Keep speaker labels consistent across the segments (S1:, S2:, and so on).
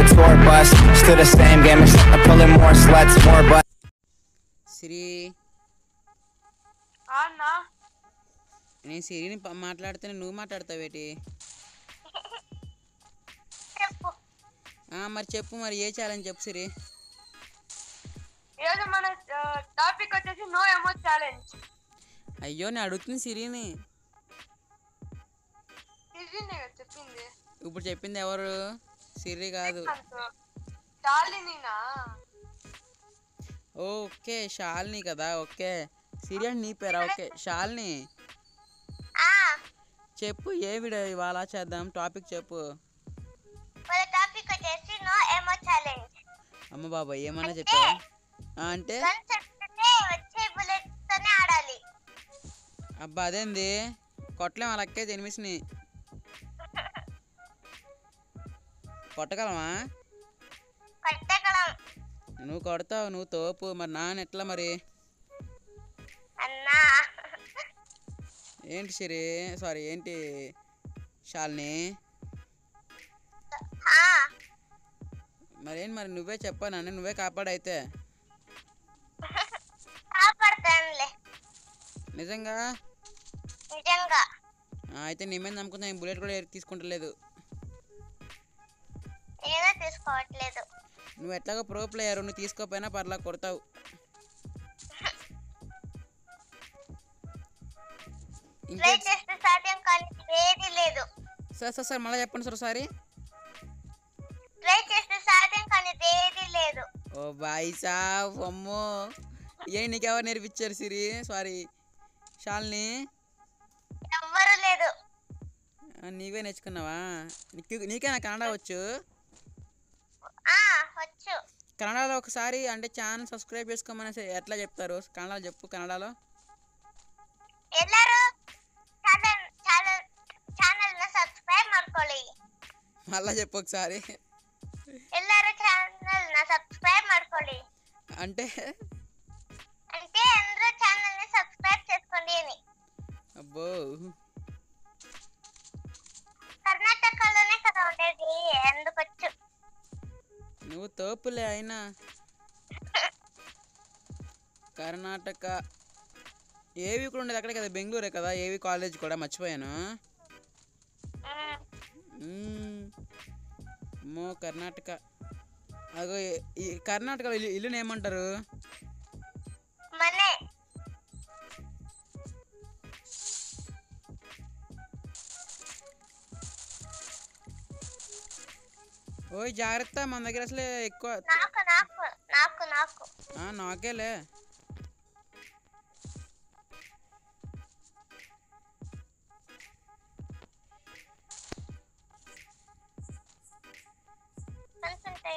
S1: a tour bus. Still the same game, except I'm pulling more sluts, more butts.
S2: సిరి
S3: అన్నా
S2: నేను సిరిని ప- మాట్లాడితేనే నువ్వు మాట్లాడతావేటి
S3: చెప్పు
S2: ఆ, మరి చెప్పు మరి ఏ ఛాలెంజ్ చెప్పు సిరి
S3: ఈరోజు మన టాపిక్ వచ్చేసి నో ఎమో ఛాలెంజ్
S2: అయ్యో నేను అడుగుతుంది సిరిని
S3: ఇది నేను చెప్పింది
S2: ఇప్పుడు చెప్పింది ఎవరు సిరి కాదు
S3: చాలినీనా
S2: ఓకే షాల్ని కదా ఓకే సిరి అంటే నీ పేరా ఓకే షాల్ని చెప్పు ఏ వీడియో ఇవాళ చేద్దాం టాపిక్ చెప్పు
S4: మన టాపిక్ వచ్చేసి నో ఎమో ఛాలెంజ్
S2: అమ్మ బాబా ఏమన్నా చెప్పావా ఆ, అంటే
S4: గన్స్ చెప్తే వచ్చే బుల్లెట్ తోనే ఆడాలి
S2: అబ్బా అదేంది కొట్టలేం అలాగే ఎనిమిస్ని కొట్టగలమా
S4: కొట్టగలం
S2: నువ్వు కొడతావు నువ్వు తోపు మరి నాన్న ఎట్లా మరి
S4: అన్నా
S2: ఏంటి సిరి సారీ ఏంటి షాల్ని
S4: ఆ,
S2: మరేంటి మరి నువ్వే చెప్పాను నన్ను నువ్వే కాపాడైతే
S4: కాపాడతానులే
S2: నిజంగా
S4: నిజంగా
S2: ఆ, అయితే నీ మీద నమ్ముకుంటా నేను బుల్లెట్ కూడా తీసుకుంటలేదు
S4: నేనే తీసుకోవట్లేదు
S2: నువ్వు ఎట్లాగో ప్రో ప్లేయర్ నువ్వు తీసుకోపోయినా పర్లా కొడతావు
S4: ట్రై
S2: ఇంకే
S4: చేస్తే సాధ్యం కానీ ఏది లేదు
S2: సార్ సార్ సార్ మళ్ళీ చెప్పండి సార్ ఒకసారి
S4: ట్రై చేస్తే సాధ్యం కానీ ఏది లేదు
S2: ఓ బాయ్ సాబ్ అమ్మో ఏ నీకెవరు నేర్పించారు సిరి సారీ షాల్ని
S4: ఎవ్వరు లేదు
S2: ఆ, నీవే నేర్చుకున్నావా నీకు నీకేనా కన్నడ వచ్చు
S4: ఆ వచ్చు
S2: కన్నడలో ఒకసారి అంటే ఛానల్ సబ్స్క్రైబ్ చేసుకోమని ఎట్లా చెప్తారు కన్నడలో చెప్పు కన్నడలో
S4: ಎಲ್ಲರೂ ಚಾನಲ್ ಚಾನಲ್ ಚಾನಲ್ನ ಸಬ್ಸ್ಕ್ರೈಬ್ ಮಾಡ್ಕೊಳ್ಳಿ
S2: మళ్ళా చెప్పు ఒకసారి
S4: ಎಲ್ಲರೂ ಚಾನಲ್ನ సబ్స్క్రైబ్ ಮಾಡ್ಕೊಳ್ಳಿ
S2: అంటే
S4: అంటే అందరూ ఛానల్ని సబ్స్క్రైబ్ చేసుకోండి అని
S2: అబ్బో
S4: కర్ణాటకలోనే కదా ఉండేది ఎందుకొచ్చు
S2: నువ్వు తోపులే అయినా కర్ణాటక ఏవి కూడా ఉండేది అక్కడే కదా బెంగళూరే కదా ఏవి కాలేజ్ కూడా మర్చిపోయాను
S4: మ్మ్.
S2: మ్మ్. అమ్మో కర్ణాటక అగో ఈ- ఈ కర్ణాటకలో ఇల్లు ఇల్లుని ఏమంటారు
S4: మనే
S2: ఓయ్ జాగ్రత్త మన దగ్గర అసలే ఎక్కువ
S4: నాకు నాకు నాకు నాకు
S2: ఆ, నాకేలే
S4: కనుకుంటే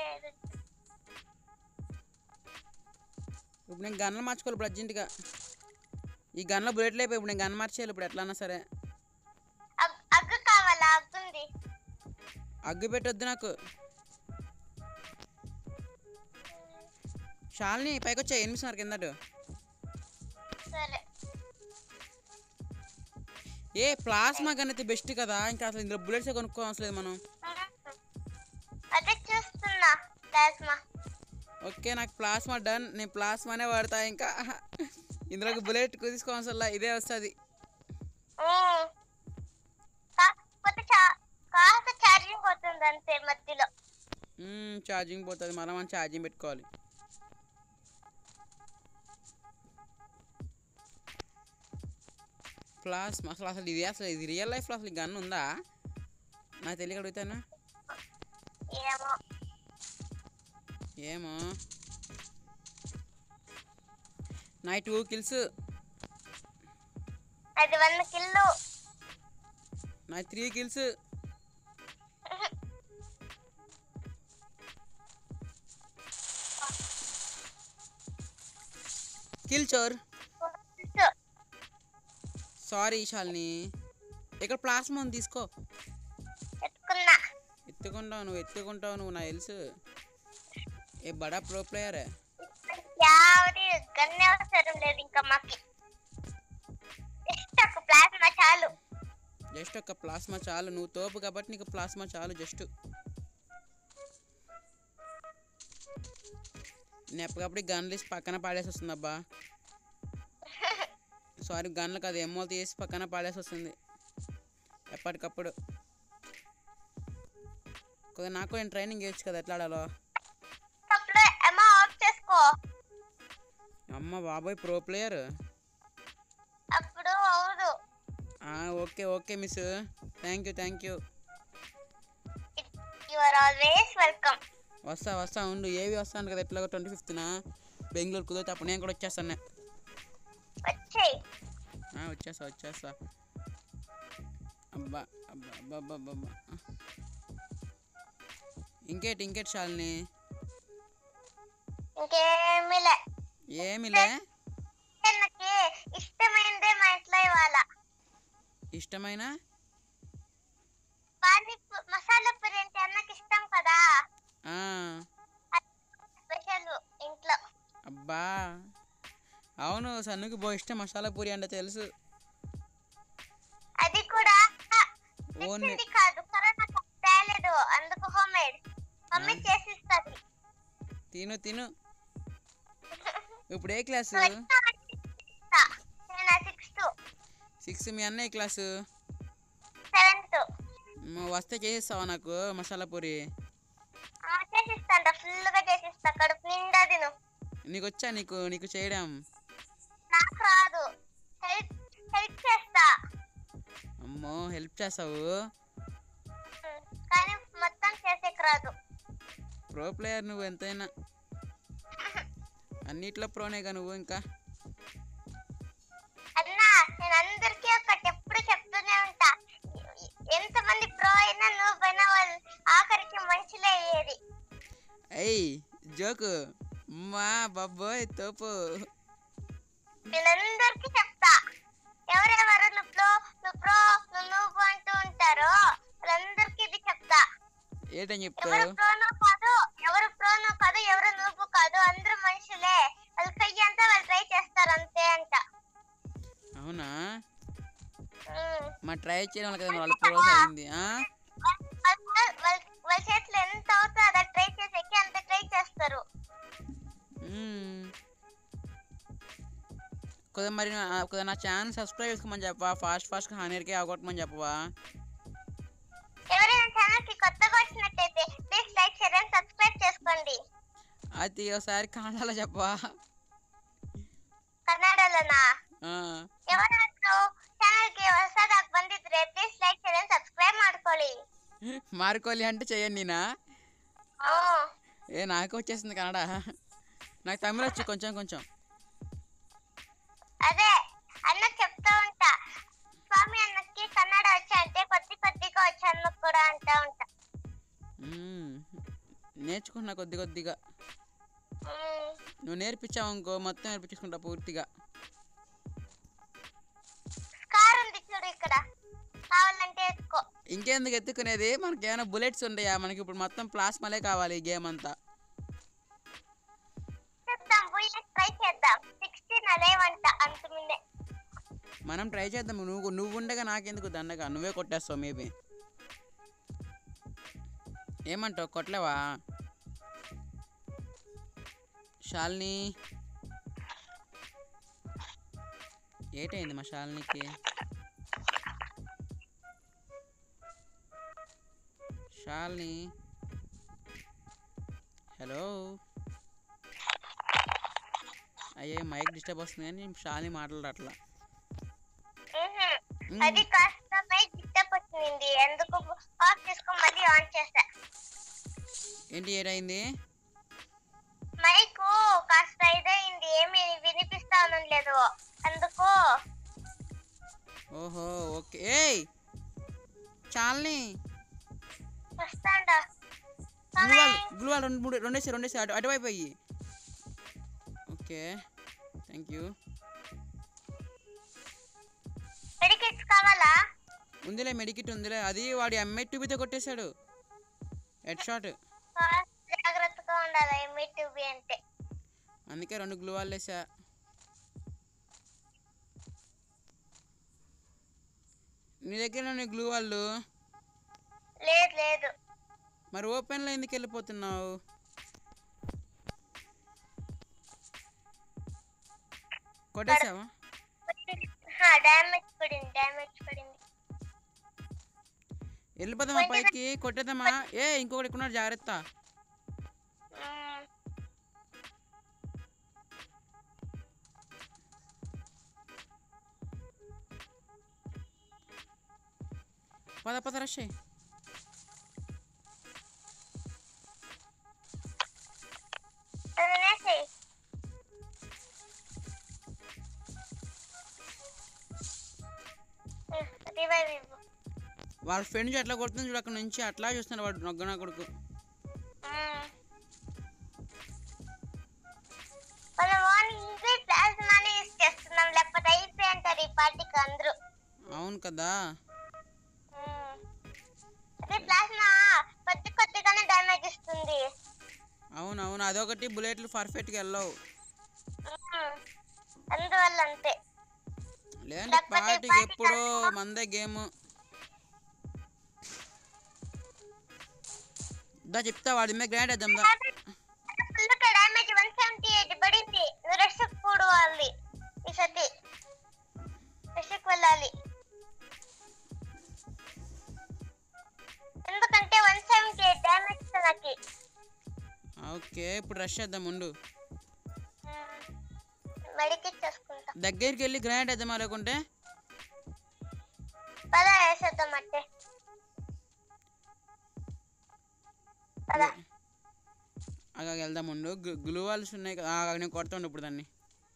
S2: ఇప్పుడు నేను గన్నులు మార్చుకోవాలి ఇప్పుడు అర్జెంటుగా ఈ గన్లో బుల్లెట్లు అయిపోయి ఇప్పుడు నేను గన్ మార్చేయాలి ఇప్పుడు ఎట్లా అన్నా సరే
S4: అగ్- అగ్గు కావాలా అగ్గుంది
S2: అగ్గు పెట్టొద్దు నాకు షాల్ని పైకి వచ్చా ఎనిమిదిన్నర కిందటు
S4: సరే
S2: ఏ ప్లాస్మా గన్ అయితే బెస్ట్ కదా ఇంకా అసలు ఇందులో బుల్లెట్సే కొనుక్కోవడం లేదు మనం
S4: అదే చూస్తున్నా ప్లాస్మా
S2: ఓకే నాకు ప్లాస్మా డన్ నేను ప్లాస్మానే వాడతా ఇంకా ఇందులోకి బుల్లెట్ తీసుకోవాల్సిన లే, ఇదే వస్తుంది
S4: మ్మ్. కాకపోతే చా- కాస్త ఛార్జింగ్ పోతుంది అంతే మధ్యలో
S2: ఛార్జింగ్ పోతుంది మనం మనం ఛార్జింగ్ పెట్టుకోవాలి ప్లాస్మా అసలు అసలు ఇది అసలు ఇది రియల్ లైఫ్లో అసలు గన్ ఉందా నాకు తెలియక అడుగుతాను
S4: ఏమో
S2: ఏమో నై టూ కిల్స్
S4: అది వన్ కిల్లు
S2: నా త్రీ కిల్స్ కిల్ చోర్ సారీ శాలిని ఇక్కడ ప్లాస్మా ఉంది తీసుకో
S4: ఎత్తుకున్నా
S2: ఎత్తుకుంటావు నువ్వు ఎత్తుకుంటావు నువ్వు నాకు తెలుసు ఏ బడా ప్రో ప్లేయరే
S4: యావది గన్నే అవసరం లేదు ఇంకా మాకి జస్ట్ ఒక ప్లాస్మా చాలు
S2: జస్ట్ ఒక ప్లాస్మా చాలు నువ్వు తోపు కాబట్టి నీకు ప్లాస్మా చాలు జస్ట్ నేను ఎప్పటికప్పుడు ఈ గన్లు తీసి పక్కన పాడేసి వస్తుంది అబ్బా సారీ గన్లు కాదు ఎమ్మోలు తీసి పక్కన పాడేసి వస్తుంది ఎప్పటికప్పుడు కొద్దిగా నాకు నేను ట్రైనింగ్ ఇవ్వచ్చు కదా ఎట్లా ఆడాలో
S4: అప్పుడు అమ్మ ఆఫ్ చేసుకో
S2: అమ్మ బాబాయ్ ప్రో ప్లేయర్
S4: అప్పుడు అవును
S2: okay okay miss thank you thank you
S4: you are always welcome
S2: వస్తా వస్తా ఉండు ఏవి వస్తాను కదా ఎట్లాగో ట్వంటీ ఫిఫ్త్న బెంగళూరు కుదిరితే అప్పుడు నేను కూడా వచ్చేస్తాను
S4: వచ్చేయ్
S2: ఆ, వచ్చేస్తా వచ్చేస్తా అబ్బా అబ్బా అబ్బా అబ్బా అబ్బా, అబ్బా ఇంకేటి ఇంకేటి శాలిని
S4: ఇంకేమిలే
S2: ఏమిలే
S4: నాకు ఇష్టమైనదే మా ఇంట్లో ఇవాళ
S2: ఇష్టమైన
S4: పానీ మసాలా పూరి అంటే అన్నకి ఇష్టం కదా
S2: ఆ,
S4: స్పెషల్ ఇంట్లో
S2: అబ్బా అవును సన్నుకి బో ఇష్టం మసాలా పూరి అంటే తెలుసు
S4: అది కూడా
S2: ఓన్
S4: తెచ్చింది కాదు కరోనా తేలేదు అందుకు హోమ్ మేడ్ మమ్మీ
S2: ఆ.
S4: చేసిస్తుంది
S2: తిను తిను ఇప్పుడు ఏ క్లాసు
S4: నేను సిక్స్త్
S2: సిక్స్ మీ అన్నయ్య క్లాసు
S4: సెవెంత్
S2: మ, వస్తే చేసేస్తావా నాకు మసాలా పూరి
S4: చేసిస్తాంట ఫుల్ గా చేసిస్తా కడుపు నిండా తిను
S2: నీకు వచ్చా నీకు నీకు చేయడం
S4: నాకు రాదు హెల్ప్ హెల్ప్ చేస్తా
S2: అమ్మో హెల్ప్ చేస్తావు
S4: ఉమ్, కానీ మొత్తం చేసేకి రాదు
S2: ప్రో ప్లేయర్ నువ్వు ఎంతైనా అన్నిట్లో ప్రోనేగా నువ్వు ఇంకా
S4: అన్నా నేను అందరికీ ఒకటి ఎప్పుడు చెప్తూనే ఉంటా ఎంతమంది ప్రో అయినా నువ్వు పోయినా వాళ్ళు ఆఖరికి మంచిలే అయ్యేది
S2: అయ్యి జోకు మా బాబోయ్ తోపు
S4: నేను అందరికీ చెప్తా ఎవరెవరు నువ్వు ప్రో నువ్వు ప్రో నువ్వు నువ్వు అంటూ ఉంటారో వాళ్ళందరికీ ఇది చెప్తా
S2: ఏంటని
S4: ఎవరు
S2: చెప్తావు
S4: ప్రోనో కాదు ఎవరు ప్రోనో కాదు ఎవరు నువ్వు కాదు అందరూ మనుషులే వాళ్ళ కయ్యి అంతా వాళ్ళు ట్రై చేస్తారు అంతే అంట
S2: అవునా
S4: ఉమ్.
S2: మా ట్రై చేయడం వల్ల కదా వాళ్ళ ప్రోస్ అయింది ఆ?
S4: వాళ్ళ వాళ్ళ- వాళ్ళ చేతిలో ఎంత అవుతుందో అలా ట్రై చేసేకి అంత ట్రై చేస్తారు
S2: మ్మ్. కొద్దిగా మరి నా- కొద్దిగా నా ఛానల్ సబ్స్క్రైబ్ చేసుకోమని చెప్పవా ఫాస్ట్ ఫాస్ట్గా హండ్రెడ్కి అవగొట్టమని చెప్పవా
S4: ఎవరైనా ఛానల్ కి కొత్తగా వచ్చినట్టయితే please like share and subscribe చేసుకోండి
S2: అది ఒకసారి కన్నడలో చెప్పవా
S4: ಕನ್ನಡಲನಾ
S2: ఆ.
S4: ಯಾವನಾದ್ರೂ ಚಾನಲ್ಗೆ ಹೊಸದಾಗಿ ಬಂದಿದ್ರೆ please like share and subscribe ಮಾಡ್ಕೊಳ್ಳಿ
S2: మార్కోలి అంటే చేయండి నేనా
S4: ಹ್ಮ್.
S2: ఏ నాకు వచ్చేసింది కన్నడ నాకు తమిళ వచ్చు కొంచెం కొంచెం
S4: అదే అన్న చెప్తా ఉంటా స్వామి అన్నకి కన్నడ వచ్చా అంటే కొద్ది కొద్దిగా వచ్చా అన్నకు కూడా అంటా ఉంటా
S2: మ్మ్. నేర్చుకుంటున్నా కొద్ది కొద్దిగా
S4: మ్మ్.
S2: నువ్వు నేర్పించావు ఇంకో మొత్తం నేర్పించుకుంటా పూర్తిగా
S4: స్కార్ ఉంది చూడు ఇక్కడ కావాలంటే ఎత్తుకో
S2: ఇంకెందుకు ఎత్తుకునేది మనకి ఏమైనా బుల్లెట్స్ ఉన్నాయా మనకి ఇప్పుడు మొత్తం ప్లాస్మాలే కావాలి ఈ గేమ్ అంతా
S4: చూద్దాం బుల్లెట్ ట్రై చేద్దాం సిక్స్టీన్ అలేవంట అంత ముందే
S2: మనం ట్రై చేద్దాం నువ్వు నువ్వు ఉండగా నాకెందుకు దండగా నువ్వే కొట్టేస్తావు మేబీ ఏమంటావు కొట్టలేవా శాలిని ఏటైంది మా శాలినికి శాలిని హలో అయ్యే మైక్ డిస్టర్బ్ వస్తుంది కానీ శాలిని మాట్లాడట్లా
S4: మ్మ్.
S2: మ్మ్.
S4: అది కాస్త మైక్ డిస్టర్బ్ వచ్చింది ఎందుకు ఆఫ్ చేసుకొని మళ్ళీ ఆన్ చేసా
S2: ఏంటి ఏటైంది
S4: మైకు కాస్త ఇదైంది ఏమి వినిపిస్తా లేదు అందుకు
S2: ఓహో ఓకే ఏయ్ చాలని
S4: వస్తాండా
S2: గ్లూవాల్ గ్లూవాల్ రెండు మూడు రెండేసి రెండేసి అటు అటువైపు అయ్యి ఓకే థ్యాంక్ యూ
S4: మెడికిట్స్ కావాలా
S2: ఉందిలే మెడికిట్ ఉందిలే అది వాడి ఎంఐ టూబీతో కొట్టేశాడు హెడ్ షాట్
S4: ఆ, జాగ్రత్తగా ఉండాలి ఎంఈ టూబీ అంటే
S2: అందుకే రెండు గ్లూవాల్ వేసా నీ దగ్గర ఉన్నాయి గ్లూ వాళ్ళు
S4: లేదు లేదు
S2: మరి ఓపెన్లో ఎందుకు వెళ్ళిపోతున్నావు కొట్టేసావా
S4: డ్యామేజ్ పడింది డ్యామేజ్ పడింది
S2: వెళ్ళిపోదామా పైకి కొట్టేద్దామా ఏ ఇంకొకటి ఇక్కడ ఉన్నాడు జాగ్రత్త
S4: మ్మ్.
S2: పద పద రష్ అయ్యి.
S4: వదిలేసేయ్. మ్మ్. రివైవ్ ఇవ్వు
S2: వాళ్ళ ఫ్రెండ్ ఎట్లా కొడుతుంది చూడు అక్కడ నుంచి అట్లా చూస్తున్నాడు వాడు నొగ్గన కొడుకు
S4: మ్మ్. మనం ఓన్లీ ప్లాస్మాని యూస్ చేస్తున్నాం లేకపోతే అయిపోయి అంటారు ఈ పార్టీకి అందరూ
S2: అవును కదా
S4: మ్మ్. అదే ప్లాస్మా కొద్ది కొద్దిగానే డ్యామేజ్ ఇస్తుంది
S2: అవును అవును అదొకటి బుల్లెట్లు పర్ఫెక్ట్గా వెళ్ళవు
S4: మ్మ్. అందువల్ల అంతే
S2: లేదంటే
S4: లేకపోతే
S2: పార్టీకి
S4: పార్టీ
S2: ఎప్పుడో మందే గేమ్ దా చెప్తా వాడి మీద గ్రాండ్ వేద్దాం దా
S4: full damage one seventy eight పడింది రష్ కూడవాలి ఈ సతి రష్కి వెళ్ళాలి ఎందుకంటే వన్ సెవెంటీ ఎయిట్ డ్యామేజ్ తనకి
S2: ఓకే ఇప్పుడు రష్ చేద్దాం ఉండు
S4: మెడికిట్ చేసుకుంటా
S2: దగ్గరికి వెళ్ళి గ్రాండ్ వేద్దామా లేకుంటే
S4: పద వేసేద్దాం అంటే పద
S2: అలా వెళ్దాం ఉండు గ్లూ వాల్స్ ఉన్నాయి కదా ఆ, నేను కొడతాను ఇప్పుడు దాన్ని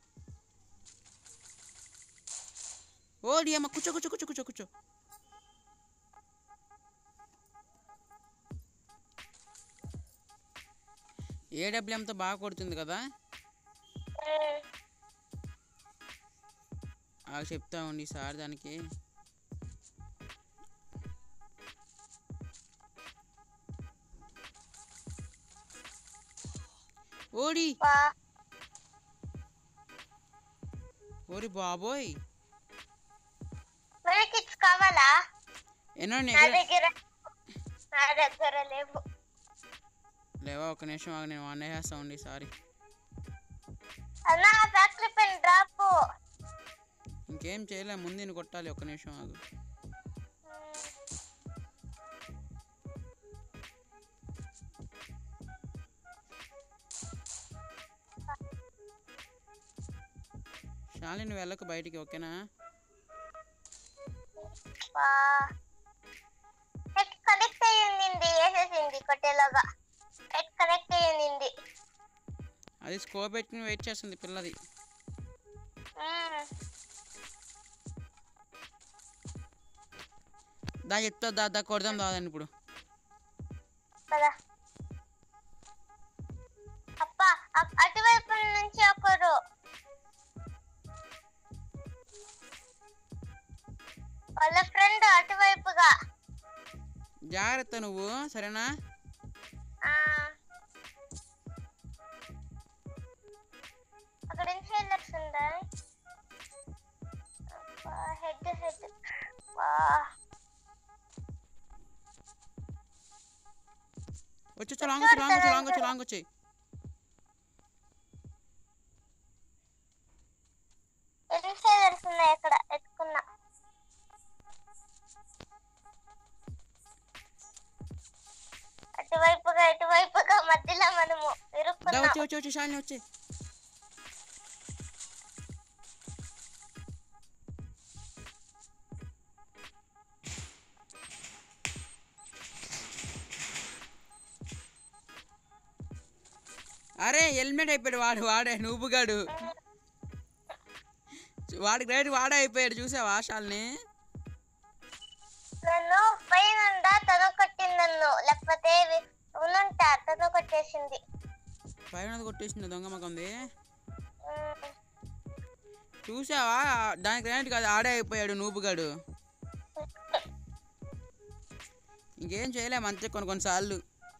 S2: ఓ అమ్మ కూర్చో కూర్చో కూర్చో కూర్చో కూర్చో ఏడబ్ల్యూఎంతో బాగా కొడుతుంది కదా
S4: మ్మ్.
S2: ఆ చెప్తా ఉండి సార్ దానికి ఓడి
S4: వా
S2: ఓరి బాబోయ్
S4: మెడికిట్స్ కావాలా
S2: ఎన్నో
S4: నా
S2: నెగ
S4: దగ్గర నా దగ్గర లేవు
S2: లేవా ఒక నిమిషం ఆగు నేను వన్ వేస్తా ఉండి సారీ
S4: అన్నా ఫ్యాక్టరీ పెన్ డ్రాప్
S2: ఇంకేం చేయలే ముందు నేను కొట్టాలి ఒక నిమిషం ఆగు షాలి నువ్వు వెళ్ళకు బయటికి ఓకేనా
S4: నెట్ కనెక్ట్ అయ్యింది వేసేసింది కొట్టేలోగా నెట్ కనెక్ట్ అయ్యింది
S2: అది స్కోప్ పెట్టుకుని వెయిట్ చేస్తుంది పిల్లది దా చెప్తా దా దా కొడదాం దాదని ఇప్పుడు
S4: కదా అప్ప అ- అటువైపు నుంచి ఒకరు వాళ్ళ ఫ్రెండ్ అటువైపుగా
S2: జాగ్రత్త నువ్వు సరేనా
S4: ఆ. అక్కడ ఇన్హేలర్స్ ఉందా హెడ్ హెడ్
S2: వచ్చి వచ్చి లాంగ్ వచ్చి లాంగ్ వచ్చి లాంగ్ వచ్చి లాంగ్ వచ్చి
S4: ఇన్హేలర్స్ ఉన్నాయి అక్కడ ఎత్తుకున్నా అటువైపుగా ఇటువైపుగా మధ్యలో మనము
S2: దా
S4: ఇరుక్కున్నాం
S2: వచ్చి వచ్చి వచ్చి షాలిని వచ్చి అరే హెల్మెట్ అయిపోయాడు వాడు వాడే నువ్వుగాడు వాడి గ్రేట్ వాడే అయిపోయాడు చూసావా షాల్ని
S4: నన్ను పైన తను కొట్టింది నన్ను లేకపోతే వి- ఉన్నంట తను కొట్టేసింది
S2: పైన కొట్టేసింది దొంగ మకంది
S4: ఉమ్.
S2: చూసావా దానికి గ్రాంట్ కాదు ఆడే అయిపోయాడు నూపుగాడు ఇంకేం చేయలేము అంతే కొన్ని కొన్నిసార్లు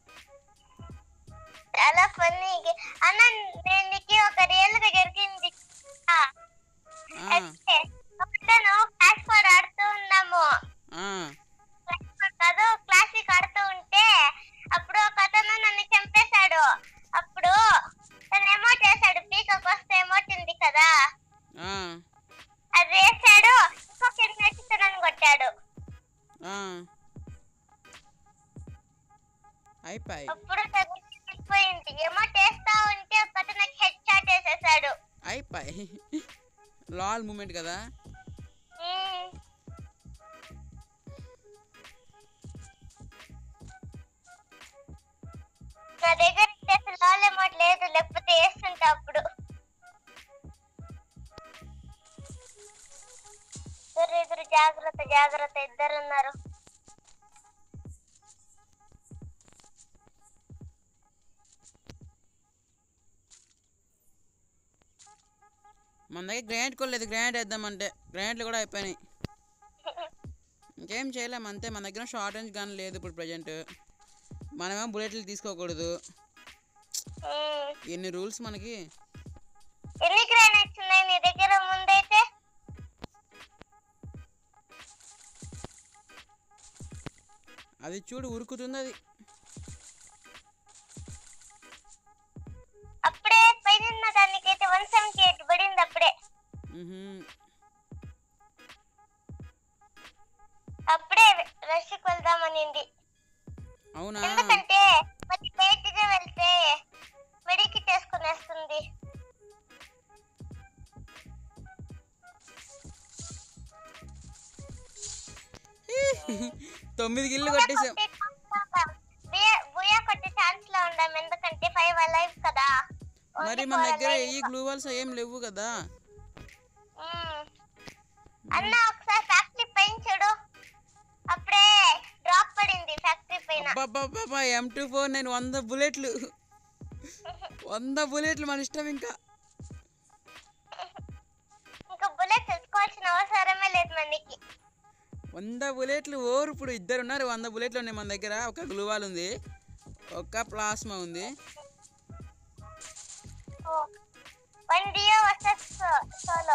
S4: చాలా ఫన్నీ అన్న నేను నీకు ఒక రియల్ గా జరిగింది ఆ,
S2: ఆ,
S4: అయితే ఒకతను క్లాస్ కోడ్ ఆడుతూ ఉన్నాము
S2: ఆ,
S4: క్లాస్ కోడ్ కాదు క్లాసిక్ ఆడుతూ ఉంటే అప్పుడు ఒక అతను నన్ను చంపేశాడు అప్పుడు తను ఎమోట్ చేశాడు పీకకు వస్తే ఎమోట్ ఉంది కదా
S2: ఆ, లాల్ మూమెంట్ కదా
S4: మ్మ్. నా దగ్గర అసలు లాల్ అమౌంట్ లేదు లేకపోతే వేస్తుంటా అప్పుడు ఇద్దరు ఇద్దరు జాగ్రత్త జాగ్రత్త ఇద్దరు ఉన్నారు
S2: మన దగ్గర గ్రాండ్ కూడా లేదు గ్రాండ్ వేద్దామంటే గ్రాండ్లు కూడా అయిపోయినాయి ఇంకేం చేయలేం అంతే మన దగ్గర షార్ట్ రేంజ్ గన్ లేదు ఇప్పుడు ప్రజెంట్ మనమేమో బుల్లెట్లు తీసుకోకూడదు
S4: మ్మ్.
S2: ఎన్ని రూల్స్ మనకి
S4: ఎన్ని గ్రానైట్స్ ఉన్నాయి నీ దగ్గర ముందైతే
S2: అది చూడు ఉరుకుతుంది అది
S4: అప్పుడే పైన దానికైతే వన్ సెవెంటీ ఎయిట్ పడింది అప్పుడే
S2: మ్హూ.
S4: అప్పుడే రష్కి వెళ్దామనింది
S2: అవునా
S4: ఎందుకంటే మరి లేట్ గా వెళ్తే మెడికి చేసుకునేస్తుంది
S2: తొమ్మిది గిల్లు కొట్టేసాం
S4: బుయా కొట్టే ఛాన్స్ లో ఉండాం ఎందుకంటే ఫైవ్ అలైవ్ కదా
S2: మరి మన దగ్గర ఈ గ్లూ వాల్స్ ఏం లేవు కదా
S4: మ్మ్. అన్న ఒకసారి ఫ్యాక్టరీ పైన చూడు అప్పుడే డ్రాప్ పడింది ఫ్యాక్టరీ పైన
S2: అబ్బాబ్బాబ్బా ఎం టూ ఫోర్ నేను వంద బుల్లెట్లు వంద బుల్లెట్లు మన ఇష్టం ఇంకా
S4: ఇంకా బుల్లెట్ తెచ్చుకోవాల్సిన అవసరమే లేదు మనకి
S2: వంద బుల్లెట్లు ఓరు ఇప్పుడు ఇద్దరు ఉన్నారు వంద బుల్లెట్లు ఉన్నాయి మన దగ్గర ఒక గ్లూవాల్ ఉంది ఒక ప్లాస్మా ఉంది
S4: వన్ డియో వర్సెస్ సోలో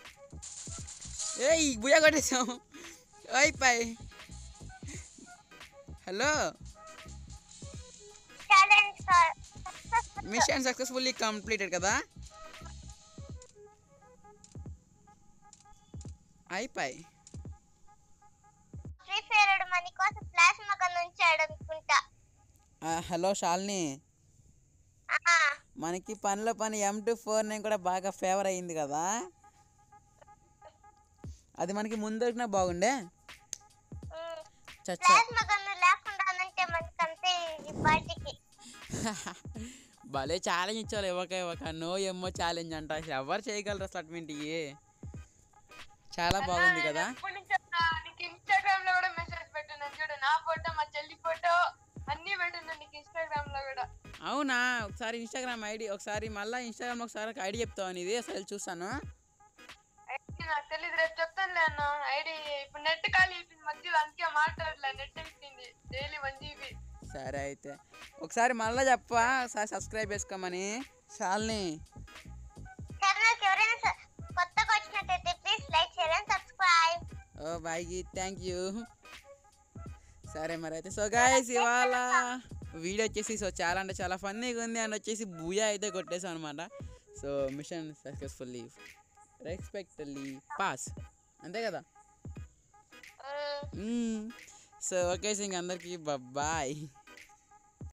S2: ఏయ్ బుయ్య కొట్టేసాం అయిపోయి hello
S4: challenge
S2: mission successfully completed కదా అయిపోయి
S4: ఫ్రీ ఫైర్ మన కోసం ప్లాస్మా గన్ ఉంచాడు అనుకుంటా
S2: హలో శాలిని
S4: ఆ,
S2: మనకి పనిలో పని ఎం టూ ఫోర్ నైన్ కూడా బాగా ఫేవర్ అయ్యింది కదా అది మనకి ముందు దొరికినా బాగుండే
S4: మ్మ్.
S2: చచ్చా
S4: ప్లాస్మా గన్ లేకుండా అంటే మనకి అంతే ఈ పార్టీకి
S2: భలే ఛాలెంజ్ ఇచ్చారు ఇవ్వక ఇవ్వక నో ఎమ్మో ఛాలెంజ్ అంట అసలు ఎవరు చేయగలరు అసలు అటువంటివి చాలా బాగుంది కదా
S3: ఎప్పటి నుంచో నా- నీకు ఇన్స్టాగ్రామ్ లో కూడా మెసేజ్ పెట్టాను చూడు నా ఫోటో మా చెల్లి ఫోటో అన్ని పెట్టాను నీకు ఇన్స్టాగ్రామ్ లో కూడా
S2: అవునా ఒకసారి ఇన్స్టాగ్రామ్ ఐడి ఒకసారి మళ్ళీ ఇన్స్టాగ్రామ్ ఒకసారి ఒక ఐడి చెప్తావు ఇది అసలు చూస్తాను
S3: ఐడి నాకు తెలియదు రేపు చెప్తానులే అన్న ఐడి ఇప్పుడు నెట్ ఖాళీ అయిపోయింది మధ్యలో అందుకే మాట్లాడలే నెట్ అయిపోయింది డైలీ వన్ జీబీ
S2: సరే అయితే ఒకసారి మళ్ళీ చెప్పా ఒకసారి సబ్స్క్రైబ్ చేసుకోమని శాలిని
S4: ఛానల్కి ఎవరైనా స- కొత్తగా వచ్చినట్టయితే please like share and subscribe
S2: ఓ బాయ్కి థ్యాంక్ యూ సరే మరి అయితే సో గాయస్ ఇవాళ వీడియో వచ్చేసి సో చాలా అంటే చాలా ఫన్నీగా ఉంది అండ్ వచ్చేసి బూయా అయితే కొట్టేసాం అనమాట so mission successfully respectfully pass అంతే కదా సో ఓకే ఇంక అందరికీ బాయ్